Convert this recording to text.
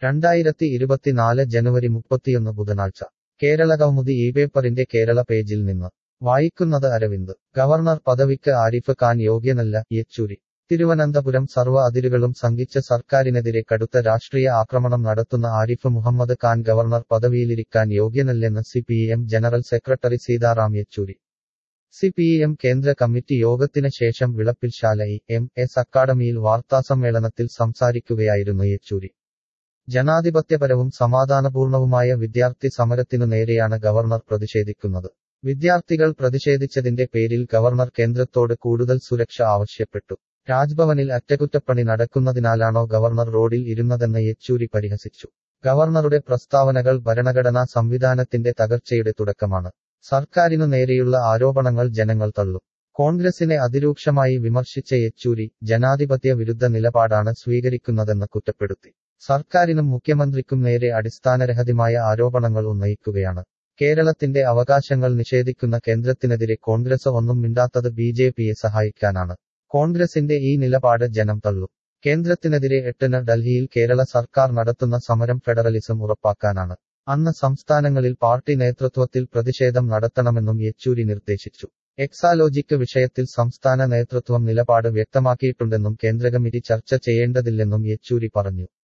രണ്ടായിരത്തി ഇരുപത്തിനാല് ജനുവരി മുപ്പത്തിയൊന്ന് ബുധനാഴ്ച കേരള കൗമുദി ഈ പേപ്പറിന്റെ കേരള പേജിൽ നിന്ന് വായിക്കുന്നത് അരവിന്ദ് ഗവർണർ പദവിക്ക് ആരിഫ് ഖാൻ യോഗ്യനല്ല യെച്ചൂരി തിരുവനന്തപുരം സർവ്വ അതിരുകളും സംഘിച്ച സർക്കാരിനെതിരെ കടുത്ത രാഷ്ട്രീയ ആക്രമണം നടത്തുന്ന ആരിഫ് മുഹമ്മദ് ഖാൻ ഗവർണർ പദവിയിലിരിക്കാൻ യോഗ്യനല്ലെന്ന് C P M general secretary Sitaram Yechury C P M കേന്ദ്ര കമ്മിറ്റി യോഗത്തിന് ശേഷം വിളപ്പിൽശാല ഇ എം എസ് അക്കാഡമിയിൽ വാർത്താസമ്മേളനത്തിൽ സംസാരിക്കുകയായിരുന്നു യെച്ചൂരി ജനാധിപത്യപരവും സമാധാനപൂർണവുമായ വിദ്യാർത്ഥി സമരത്തിനു നേരെയാണ് ഗവർണർ പ്രതിഷേധിക്കുന്നത് വിദ്യാർത്ഥികൾ പ്രതിഷേധിച്ചതിന്റെ പേരിൽ ഗവർണർ കേന്ദ്രത്തോട് കൂടുതൽ സുരക്ഷ ആവശ്യപ്പെട്ടു രാജ്ഭവനിൽ അറ്റകുറ്റപ്പണി നടക്കുന്നതിനാലാണോ ഗവർണർ റോഡിൽ ഇരുന്നതെന്ന് യെച്ചൂരി പരിഹസിച്ചു ഗവർണറുടെ പ്രസ്താവനകൾ ഭരണഘടനാ സംവിധാനത്തിന്റെ തകർച്ചയുടെ തുടക്കമാണ് സർക്കാരിനു നേരെയുള്ള ആരോപണങ്ങൾ ജനങ്ങൾ തള്ളും കോൺഗ്രസിനെ അതിരൂക്ഷമായി വിമർശിച്ച യെച്ചൂരി ജനാധിപത്യ വിരുദ്ധ നിലപാടാണ് സ്വീകരിക്കുന്നതെന്ന് കുറ്റപ്പെടുത്തി സർക്കാരിനും മുഖ്യമന്ത്രിക്കും നേരെ അടിസ്ഥാനരഹിതമായ ആരോപണങ്ങൾ ഉന്നയിക്കുകയാണ് കേരളത്തിന്റെ അവകാശങ്ങൾ നിഷേധിക്കുന്ന കേന്ദ്രത്തിനെതിരെ കോൺഗ്രസ് ഒന്നും മിണ്ടാത്തത് ബി ജെ പിയെ സഹായിക്കാനാണ് കോൺഗ്രസിന്റെ ഈ നിലപാട് ജനം തള്ളും കേന്ദ്രത്തിനെതിരെ എട്ടിന് ഡൽഹിയിൽ കേരള സർക്കാർ നടത്തുന്ന സമരം ഫെഡറലിസം ഉറപ്പാക്കാനാണ് അന്ന് സംസ്ഥാനങ്ങളിൽ പാർട്ടി നേതൃത്വത്തിൽ പ്രതിഷേധം നടത്തണമെന്നും യെച്ചൂരി നിർദ്ദേശിച്ചു എക്സാലോജിക്ക് വിഷയത്തിൽ സംസ്ഥാന നേതൃത്വം നിലപാട് വ്യക്തമാക്കിയിട്ടുണ്ടെന്നും കേന്ദ്ര കമ്മിറ്റി ചർച്ച ചെയ്യേണ്ടതില്ലെന്നും യെച്ചൂരി പറഞ്ഞു